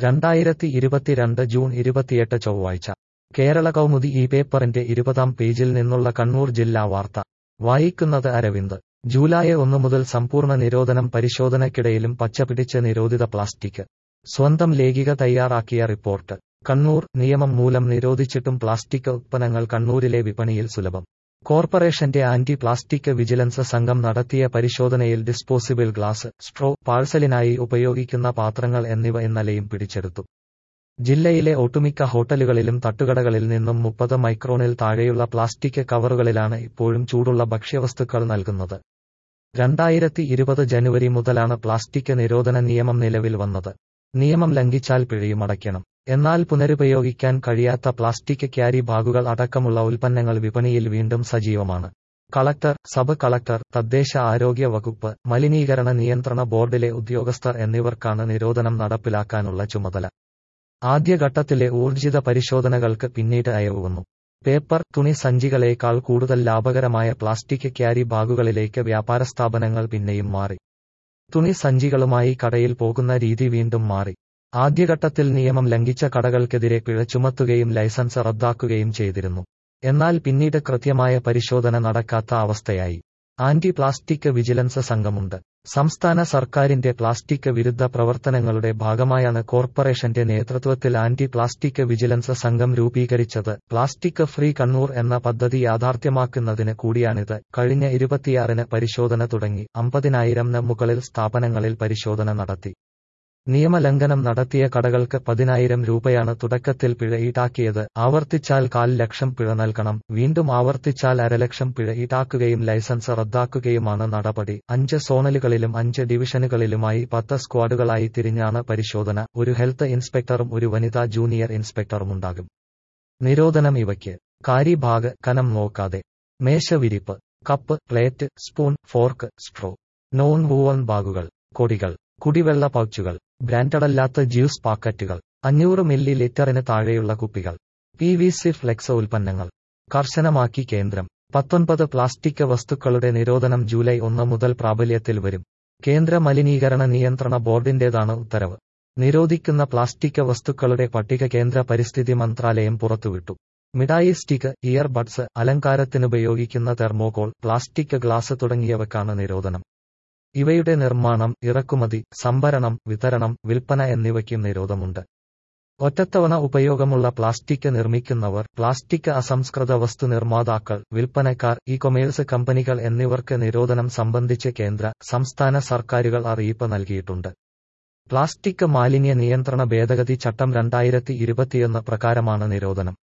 രണ്ടായിരത്തി ഇരുപത്തിരണ്ട് ജൂൺ ഇരുപത്തിയെട്ട് ചൊവ്വാഴ്ച കേരള കൗമുദി ഈ പേപ്പറിന്റെ ഇരുപതാം പേജിൽ നിന്നുള്ള കണ്ണൂർ ജില്ലാ വാർത്ത വായിക്കുന്നത് അരവിന്ദ് ജൂലൈ ഒന്ന് മുതൽ സമ്പൂർണ്ണ നിരോധനം പരിശോധനയ്ക്കിടയിലും പച്ചപിടിച്ച് നിരോധിത പ്ലാസ്റ്റിക് സ്വന്തം ലേഖിക തയ്യാറാക്കിയ റിപ്പോർട്ട് കണ്ണൂർ നിയമം മൂലം നിരോധിച്ചിട്ടും പ്ലാസ്റ്റിക് ഉത്പന്നങ്ങൾ കണ്ണൂരിലെ വിപണിയിൽ സുലഭം കോർപ്പറേഷന്റെ ആന്റി പ്ലാസ്റ്റിക് വിജിലൻസ് സംഘം നടത്തിയ പരിശോധനയിൽ ഡിസ്പോസിബിൾ ഗ്ലാസ് സ്ട്രോ പാഴ്സലിനായി ഉപയോഗിക്കുന്ന പാത്രങ്ങൾ എന്നിവ ഇന്നലെയും പിടിച്ചെടുത്തു ജില്ലയിലെ ഒട്ടുമിക്ക ഹോട്ടലുകളിലും തട്ടുകടകളിൽ നിന്നും മുപ്പത് മൈക്രോണിൽ താഴെയുള്ള പ്ലാസ്റ്റിക് കവറുകളിലാണ് ഇപ്പോഴും ചൂടുള്ള ഭക്ഷ്യവസ്തുക്കൾ നൽകുന്നത് രണ്ടായിരത്തി ഇരുപത് ജനുവരി മുതലാണ് പ്ലാസ്റ്റിക് നിരോധന നിയമം നിലവിൽ വന്നത് നിയമം ലംഘിച്ചാൽ പിഴയുമടയ്ക്കണം എന്നാൽ പുനരുപയോഗിക്കാൻ കഴിയാത്ത പ്ലാസ്റ്റിക് ക്യാരി ബാഗുകൾ അടക്കമുള്ള ഉൽപ്പന്നങ്ങൾ വിപണിയിൽ വീണ്ടും സജീവമാണ് കളക്ടർ സബ് കളക്ടർ തദ്ദേശ ആരോഗ്യ വകുപ്പ് മലിനീകരണ നിയന്ത്രണ ബോർഡിലെ ഉദ്യോഗസ്ഥർ എന്നിവർക്കാണ് നിരോധനം നടപ്പിലാക്കാനുള്ള ചുമതല ആദ്യഘട്ടത്തിലെ ഊർജിത പരിശോധനകൾക്ക് പിന്നീട് അയവ് വന്നു പേപ്പർ തുണി സഞ്ചികളേക്കാൾ കൂടുതൽ ലാഭകരമായ പ്ലാസ്റ്റിക് ക്യാരി ബാഗുകളിലേക്ക് വ്യാപാര സ്ഥാപനങ്ങൾ പിന്നെയും മാറി തുണി സഞ്ചികളുമായി കടയിൽ പോകുന്ന രീതി വീണ്ടും മാറി ആദ്യഘട്ടത്തിൽ നിയമം ലംഘിച്ച കടകൾക്കെതിരെ പിഴ ചുമത്തുകയും ലൈസൻസ് റദ്ദാക്കുകയും ചെയ്തിരുന്നു എന്നാൽ പിന്നീട് കൃത്യമായ പരിശോധന നടക്കാത്ത അവസ്ഥയായി ആന്റി പ്ലാസ്റ്റിക് വിജിലൻസ് സംഘമുണ്ട് സംസ്ഥാന സർക്കാരിന്റെ പ്ലാസ്റ്റിക് വിരുദ്ധ പ്രവർത്തനങ്ങളുടെ ഭാഗമായാണ് കോർപ്പറേഷന്റെ നേതൃത്വത്തിൽ ആന്റി പ്ലാസ്റ്റിക് വിജിലൻസ് സംഘം രൂപീകരിച്ചത് പ്ലാസ്റ്റിക് ഫ്രീ കണ്ണൂർ എന്ന പദ്ധതി യാഥാർത്ഥ്യമാക്കുന്നതിന് കൂടിയാണിത് കഴിഞ്ഞ ഇരുപത്തിയാറിന് പരിശോധന തുടങ്ങി അമ്പതിനായിരം മുകളിൽ സ്ഥാപനങ്ങളിൽ പരിശോധന നടത്തി നിയമലംഘനം നടത്തിയ കടകൾക്ക് പതിനായിരം രൂപയാണ് തുടക്കത്തിൽ പിഴ ഈടാക്കിയത് ആവർത്തിച്ചാൽ കാൽ ലക്ഷം പിഴ നൽകണം വീണ്ടും ആവർത്തിച്ചാൽ അരലക്ഷം പിഴ ഈടാക്കുകയും ലൈസൻസ് റദ്ദാക്കുകയുമാണ് നടപടി അഞ്ച് സോണലുകളിലും അഞ്ച് ഡിവിഷനുകളിലുമായി പത്ത് സ്ക്വാഡുകളായി തിരിഞ്ഞാണ് പരിശോധന ഒരു ഹെൽത്ത് ഇൻസ്പെക്ടറും ഒരു വനിതാ ജൂനിയർ ഇൻസ്പെക്ടറുമുണ്ടാകും നിരോധനം ഇവയ്ക്ക് കാരിഭാഗ് കനം നോക്കാതെ മേശവിരിപ്പ് cup plate spoon fork straw non woven ബാഗുകൾ കൊടികൾ കുടിവെള്ള പൗച്ചുകൾ ബ്രാൻഡഡല്ലാത്ത ജ്യൂസ് പാക്കറ്റുകൾ അഞ്ഞൂറ് മില്ലി ലിറ്ററിന് താഴെയുള്ള കുപ്പികൾ പി വി സി ഫ്ലെക്സ് ഉൽപ്പന്നങ്ങൾ കർശനമാക്കി കേന്ദ്രം പത്തൊൻപത് പ്ലാസ്റ്റിക് വസ്തുക്കളുടെ നിരോധനം ജൂലൈ ഒന്ന് മുതൽ പ്രാബല്യത്തിൽ വരും കേന്ദ്ര മലിനീകരണ നിയന്ത്രണ ബോർഡിന്റേതാണ് ഉത്തരവ് നിരോധിക്കുന്ന പ്ലാസ്റ്റിക് വസ്തുക്കളുടെ പട്ടിക കേന്ദ്ര പരിസ്ഥിതി മന്ത്രാലയം പുറത്തുവിട്ടു മിഠായി സ്റ്റിക്ക് ഇയർബഡ്സ് അലങ്കാരത്തിനുപയോഗിക്കുന്ന തെർമോകോൾ പ്ലാസ്റ്റിക് ഗ്ലാസ് തുടങ്ങിയവക്കാണ് നിരോധനം ഇവയുടെ നിർമ്മാണം ഇറക്കുമതി സംഭരണം വിതരണം വിൽപ്പന എന്നിവയ്ക്കും നിരോധമുണ്ട് ഒറ്റത്തവണ ഉപയോഗമുള്ള പ്ലാസ്റ്റിക് നിർമ്മിക്കുന്നവർ പ്ലാസ്റ്റിക് അസംസ്കൃത വസ്തു നിർമ്മാതാക്കൾ വിൽപ്പനക്കാർ ഇ കൊമേഴ്സ് കമ്പനികൾ എന്നിവർക്ക് നിരോധനം സംബന്ധിച്ച് കേന്ദ്ര സംസ്ഥാന സർക്കാരുകൾ അറിയിപ്പ് നൽകിയിട്ടുണ്ട് പ്ലാസ്റ്റിക് മാലിന്യ നിയന്ത്രണ ഭേദഗതി ചട്ടം രണ്ടായിരത്തി ഇരുപത്തിയൊന്ന് പ്രകാരമാണ് നിരോധനം